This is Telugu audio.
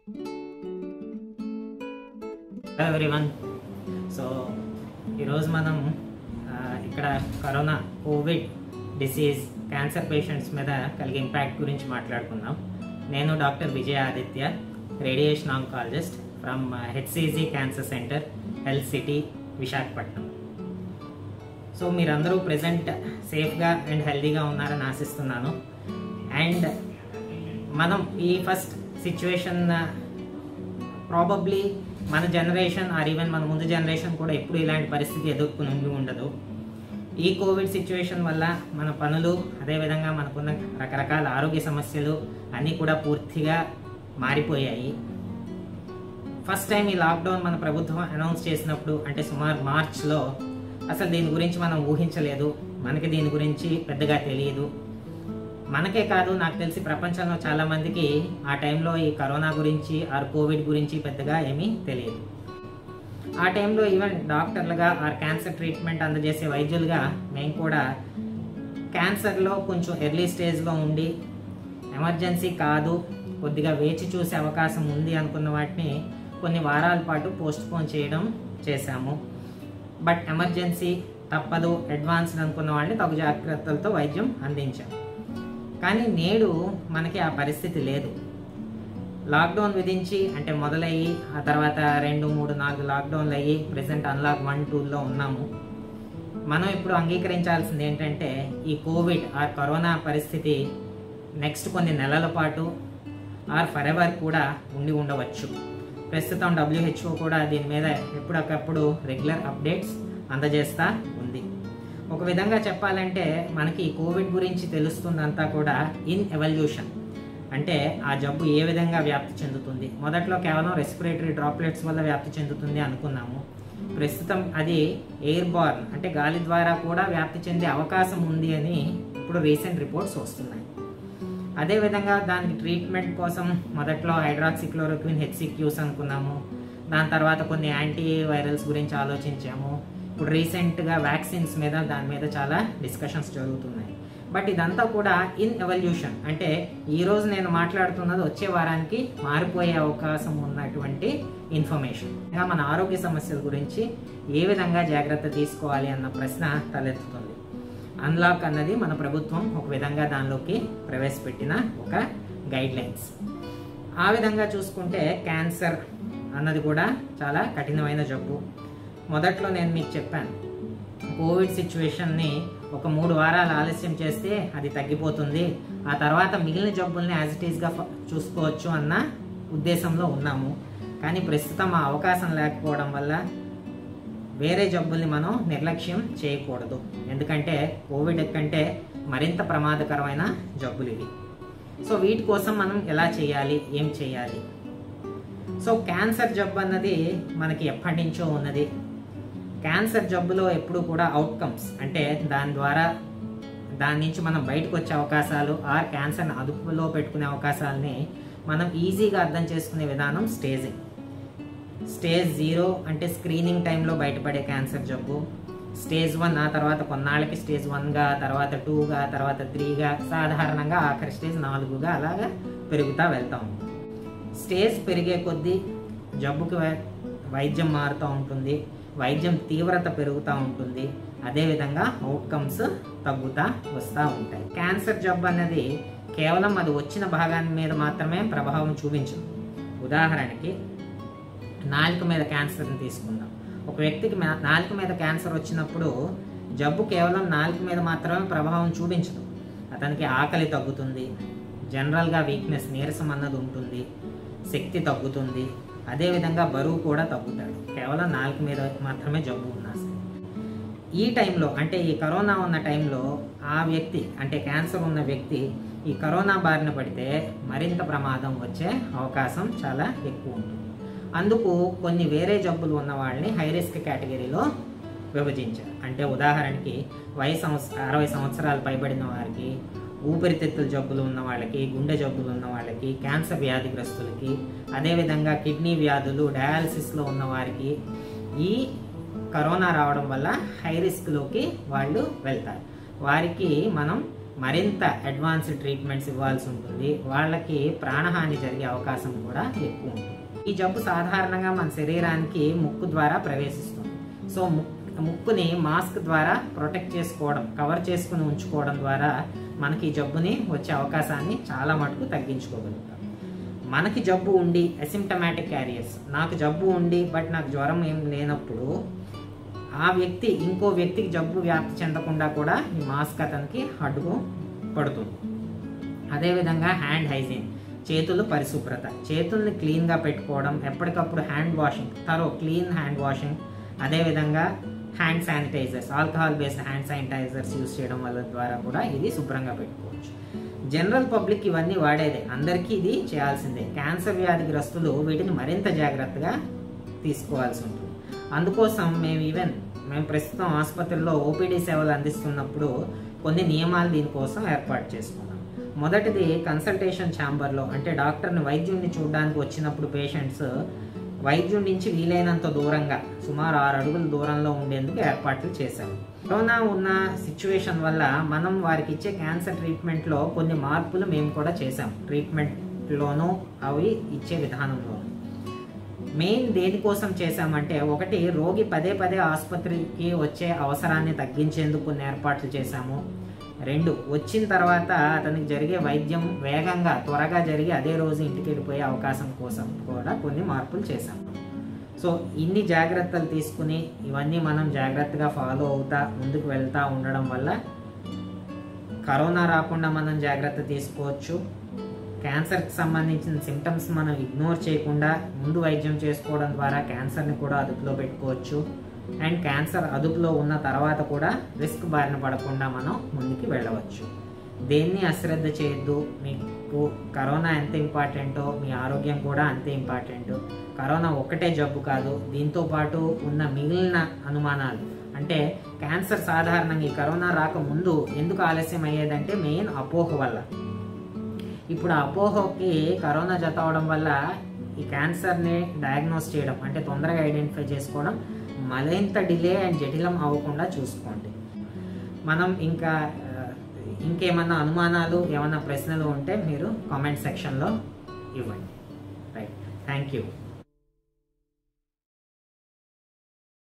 హలో ఎవ్రీవన్ సో ఈరోజు మనం ఆ, ఇక్కడ corona covid disease cancer patients మీద కలిగే ఇంపాక్ట్ గురించి మాట్లాడుకుందాం నేను doctor Vijaya Aditya radiation oncologist from HCG cancer centre health city Visakhapatnam so మీరందరూ ప్రజెంట్ సేఫ్గా అండ్ హెల్తీగా ఉన్నారని ఆశిస్తున్నాను అండ్ మనం ఈ ఫస్ట్ సిచ్యువేషన్ ప్రాబబ్లీ మన జనరేషన్ ఆర్ ఈవెన్ మన ముందు జనరేషన్ కూడా ఎప్పుడు ఇలాంటి పరిస్థితి ఎదుర్కొని ఉండి ఉండదు ఈ కోవిడ్ సిచ్యువేషన్ వల్ల మన పనులు అదేవిధంగా మనకున్న రకరకాల ఆరోగ్య సమస్యలు అన్నీ కూడా పూర్తిగా మారిపోయాయి ఫస్ట్ టైం ఈ లాక్డౌన్ మన ప్రభుత్వం అనౌన్స్ చేసినప్పుడు అంటే సుమారు మార్చ్లో అసలు దీని గురించి మనం ఊహించలేదు మనకి దీని గురించి పెద్దగా తెలియదు మనకే కాదు నాకు తెలిసి ప్రపంచంలో చాలా మందికి ఆ టైంలో ఈ కరోనా గురించి ఆర్ కోవిడ్ గురించి పెద్దగా ఏమీ తెలియదు ఆ టైంలో ఈవెన్ డాక్టర్లుగా ఆర్ క్యాన్సర్ ట్రీట్మెంట్ అందజేసే వైద్యులుగా మేము కూడా క్యాన్సర్లో కొంచెం ఎర్లీ స్టేజ్లో ఉండి ఎమర్జెన్సీ కాదు కొద్దిగా వేచి చూసే అవకాశం ఉంది అనుకున్న వాటిని కొన్ని వారాల పాటు పోస్ట్పోన్ చేయడం చేశాము బట్ ఎమర్జెన్సీ తప్పదు అడ్వాన్స్డ్ అనుకున్న వాళ్ళని తగు జాగ్రత్తలతో వైద్యం అందించాం కానీ నేడు మనకి ఆ పరిస్థితి లేదు లాక్డౌన్ విధించి అంటే మొదలయ్యి ఆ తర్వాత రెండు మూడు నాలుగు లాక్డౌన్లు అయ్యి ప్రెసెంట్ అన్లాక్ వన్ టూలో ఉన్నాము మనం ఇప్పుడు అంగీకరించాల్సింది ఏంటంటే ఈ కోవిడ్ ఆర్ కరోనా పరిస్థితి నెక్స్ట్ కొన్ని నెలల పాటు ఆర్ ఫర్ ఎవర్ కూడా ఉండి ఉండవచ్చు ప్రస్తుతం డబ్ల్యూహెచ్ఓ కూడా దీని మీద ఎప్పటికప్పుడు రెగ్యులర్ అప్డేట్స్ అందజేస్తా ఉంది ఒక విధంగా చెప్పాలంటే మనకి ఈ కోవిడ్ గురించి తెలుస్తుందంతా కూడా ఇన్ ఎవల్యూషన్ అంటే ఆ జబ్బు ఏ విధంగా వ్యాప్తి చెందుతుంది మొదట్లో కేవలం రెస్పిరేటరీ డ్రాప్లెట్స్ వల్ల వ్యాప్తి చెందుతుంది అనుకున్నాము ప్రస్తుతం అది ఎయిర్ బార్న్ అంటే గాలి ద్వారా కూడా వ్యాప్తి చెందే అవకాశం ఉంది అని ఇప్పుడు రీసెంట్ రిపోర్ట్స్ వస్తున్నాయి అదేవిధంగా దానికి ట్రీట్మెంట్ కోసం మొదట్లో హైడ్రాక్సిక్లోరోక్విన్ హెచ్సిక్యూస్ అనుకున్నాము దాని తర్వాత కొన్ని యాంటీ వైరల్స్ గురించి ఆలోచించాము ఇప్పుడు రీసెంట్గా వ్యాక్సిన్స్ మీద దాని మీద చాలా డిస్కషన్స్ జరుగుతున్నాయి బట్ ఇదంతా కూడా ఇన్ ఎవల్యూషన్ అంటే ఈరోజు నేను మాట్లాడుతున్నది వచ్చే వారానికి మారిపోయే అవకాశం ఉన్నటువంటి ఇన్ఫర్మేషన్ ఇంకా మన ఆరోగ్య సమస్యల గురించి ఏ విధంగా జాగ్రత్త తీసుకోవాలి అన్న ప్రశ్న తలెత్తుతుంది అన్లాక్ అన్నది మన ప్రభుత్వం ఒక విధంగా దానిలోకి ప్రవేశపెట్టిన ఒక గైడ్ లైన్స్ ఆ విధంగా చూసుకుంటే క్యాన్సర్ అన్నది కూడా చాలా కఠినమైన జబ్బు మొదట్లో నేను మీకు చెప్పాను కోవిడ్ సిచ్యువేషన్ని ఒక మూడు వారాలు ఆలస్యం చేస్తే అది తగ్గిపోతుంది ఆ తర్వాత మిగిలిన జబ్బుల్ని యాజ్ ఇట్ ఈస్గా చూసుకోవచ్చు అన్న ఉద్దేశంలో ఉన్నాము కానీ ప్రస్తుతం ఆ అవకాశం లేకపోవడం వల్ల వేరే జబ్బుల్ని మనం నిర్లక్ష్యం చేయకూడదు ఎందుకంటే కోవిడ్ కంటే మరింత ప్రమాదకరమైన జబ్బులు ఇవి సో వీటి కోసం మనం ఎలా చేయాలి ఏం చేయాలి సో క్యాన్సర్ జబ్బు అన్నది మనకి ఎప్పటి నుంచో ఉన్నది క్యాన్సర్ జబ్బులో ఎప్పుడు కూడా అవుట్కమ్స్ అంటే దాని ద్వారా దాని నుంచి మనం బయటకు వచ్చే అవకాశాలు ఆర్ క్యాన్సర్ని అదుపులో పెట్టుకునే అవకాశాలని మనం ఈజీగా అర్థం చేసుకునే విధానం స్టేజింగ్ స్టేజ్ జీరో అంటే స్క్రీనింగ్ టైంలో బయటపడే క్యాన్సర్ జబ్బు స్టేజ్ వన్ ఆ తర్వాత కొన్నాళ్ళకి స్టేజ్ వన్గా తర్వాత టూగా తర్వాత త్రీగా సాధారణంగా ఆఖరి స్టేజ్ నాలుగుగా అలాగా పెరుగుతూ వెళ్తాం స్టేజ్ పెరిగే కొద్దీ జబ్బుకి వై- వైద్యం మారుతూ ఉంటుంది వైద్యం తీవ్రత పెరుగుతూ ఉంటుంది అదేవిధంగా అవుట్కమ్స్ తగ్గుతూ వస్తూ ఉంటాయి క్యాన్సర్ జబ్బు అనేది కేవలం అది వచ్చిన భాగాన్ని మీద మాత్రమే ప్రభావం చూపించదు ఉదాహరణకి నాలుక మీద క్యాన్సర్ని తీసుకుందాం ఒక వ్యక్తికి మా- నాలుక మీద క్యాన్సర్ వచ్చినప్పుడు జబ్బు కేవలం నాలుక మీద మాత్రమే ప్రభావం చూపించదు అతనికి ఆకలి తగ్గుతుంది జనరల్గా వీక్నెస్ నీరసం అన్నది ఉంటుంది శక్తి తగ్గుతుంది అదేవిధంగా బరువు కూడా తగ్గుతాడు కేవలం నాలుక మీద మాత్రమే జబ్బు ఉన్నా సరే ఈ టైంలో అంటే ఈ కరోనా ఉన్న టైంలో ఆ వ్యక్తి అంటే క్యాన్సర్ ఉన్న వ్యక్తి ఈ కరోనా బారిన పడితే మరింత ప్రమాదం వచ్చే అవకాశం చాలా ఎక్కువ ఉంటుంది అందుకు కొన్ని వేరే జబ్బులు ఉన్న వాళ్ళని హై రిస్క్ కేటగిరీలో విభజించారు అంటే ఉదాహరణకి వయసు సంవత్స అరవై సంవత్సరాలు పైబడిన వారికి ఊపిరితిత్తుల జబ్బులు ఉన్న వాళ్ళకి గుండె జబ్బులు ఉన్న వాళ్ళకి క్యాన్సర్ వ్యాధిగ్రస్తులకి అదేవిధంగా కిడ్నీ వ్యాధులు డయాలసిస్లో ఉన్న వారికి ఈ కరోనా రావడం వల్ల హై రిస్క్లోకి వాళ్ళు వెళ్తారు వారికి మనం మరింత అడ్వాన్స్డ్ ట్రీట్మెంట్స్ ఇవ్వాల్సి ఉంటుంది వాళ్ళకి ప్రాణహాని జరిగే అవకాశం కూడా ఎక్కువ ఉంటుంది ఈ జబ్బు సాధారణంగా మన శరీరానికి ముక్కు ద్వారా ప్రవేశిస్తుంది సో ముక్- ముక్కుని మాస్క్ ద్వారా ప్రొటెక్ట్ చేసుకోవడం కవర్ చేసుకుని ఉంచుకోవడం ద్వారా మనకి ఈ జబ్బుని వచ్చే అవకాశాన్ని చాలా మటుకు తగ్గించుకోగలుగుతాం మనకి జబ్బు ఉండి అసిమ్టమాటిక్ క్యారియర్స్ నాకు జబ్బు ఉండి బట్ నాకు జ్వరం ఏం లేనప్పుడు ఆ వ్యక్తి ఇంకో వ్యక్తికి జబ్బు వ్యాప్తి చెందకుండా కూడా ఈ మాస్క్ అతనికి అడ్డుకు పడుతుంది అదేవిధంగా హ్యాండ్ హైజీన్ చేతులు పరిశుభ్రత చేతుల్ని క్లీన్గా పెట్టుకోవడం ఎప్పటికప్పుడు హ్యాండ్ వాషింగ్ తరో క్లీన్ హ్యాండ్ వాషింగ్ అదేవిధంగా hand sanitizers alcohol based hand sanitizers use చేయడం వల్ల ద్వారా కూడా ఇది శుభ్రంగా పెట్టుకోవచ్చు జనరల్ పబ్లిక్ ఇవన్నీ వాడేదే అందరికీ ఇది చేయాల్సిందే క్యాన్సర్ వ్యాధిగ్రస్తులు వీటిని మరింత జాగ్రత్తగా తీసుకోవాల్సి ఉంటుంది అందుకోసం మేము ఈవెన్ మేము ప్రస్తుతం ఆసుపత్రిలో ఓపీడీ సేవలు అందిస్తున్నప్పుడు కొన్ని నియమాలు దీనికోసం ఏర్పాటు చేసుకున్నాం మొదటిది కన్సల్టేషన్ ఛాంబర్లో అంటే డాక్టర్ని వైద్యుడిని చూడడానికి వచ్చినప్పుడు పేషెంట్స్ వైద్యుడి నుంచి వీలైనంత దూరంగా సుమారు ఆరు అడుగుల దూరంలో ఉండేందుకు ఏర్పాట్లు చేశాం కరోనా ఉన్న సిచ్యువేషన్ వల్ల మనం వారికి ఇచ్చే క్యాన్సర్ ట్రీట్మెంట్లో కొన్ని మార్పులు మేము కూడా చేశాం ట్రీట్మెంట్లోనూ అవి ఇచ్చే విధానంలోనూ మెయిన్ దేనికోసం చేశామంటే ఒకటి రోగి పదే పదే ఆసుపత్రికి వచ్చే అవసరాన్ని తగ్గించేందుకు కొన్ని ఏర్పాట్లు చేశాము రెండు వచ్చిన తర్వాత అతనికి జరిగే వైద్యం వేగంగా త్వరగా జరిగి అదే రోజు ఇంటికి వెళ్ళిపోయే అవకాశం కోసం కూడా కొన్ని మార్పులు చేశాము సో ఇన్ని జాగ్రత్తలు తీసుకుని ఇవన్నీ మనం జాగ్రత్తగా ఫాలో అవుతా ముందుకు వెళ్తా ఉండడం వల్ల కరోనా రాకుండా మనం జాగ్రత్త తీసుకోవచ్చు క్యాన్సర్కి సంబంధించిన సిమ్టమ్స్ మనం ఇగ్నోర్ చేయకుండా ముందు వైద్యం చేసుకోవడం ద్వారా క్యాన్సర్ని కూడా అదుపులో పెట్టుకోవచ్చు అండ్ క్యాన్సర్ అదుపులో ఉన్న తర్వాత కూడా రిస్క్ బారిన పడకుండా మనం ముందుకు వెళ్ళవచ్చు దేన్ని అశ్రద్ధ చేయొద్దు మీకు కరోనా ఎంత ఇంపార్టెంటో మీ ఆరోగ్యం కూడా అంతే ఇంపార్టెంట్ కరోనా ఒక్కటే జబ్బు కాదు దీంతో పాటు ఉన్న మిగిలిన అనుమానాలు అంటే క్యాన్సర్ సాధారణంగా ఈ కరోనా రాకముందు ఎందుకు ఆలస్యం అయ్యేదంటే మెయిన్ అపోహ వల్ల ఇప్పుడు ఆ అపోహకి కరోనా జత అవడం వల్ల ఈ క్యాన్సర్ని డయాగ్నోస్ చేయడం అంటే తొందరగా ఐడెంటిఫై చేసుకోవడం మరింత డిలే అండ్ జటిలం అవ్వకుండా చూసుకోండి మనం ఇంకా ఆ, ఇంకేమన్నా అనుమానాలు ఏమన్నా ప్రశ్నలు ఉంటే మీరు కామెంట్ సెక్షన్లో ఇవ్వండి రైట్ థ్యాంక్ యూ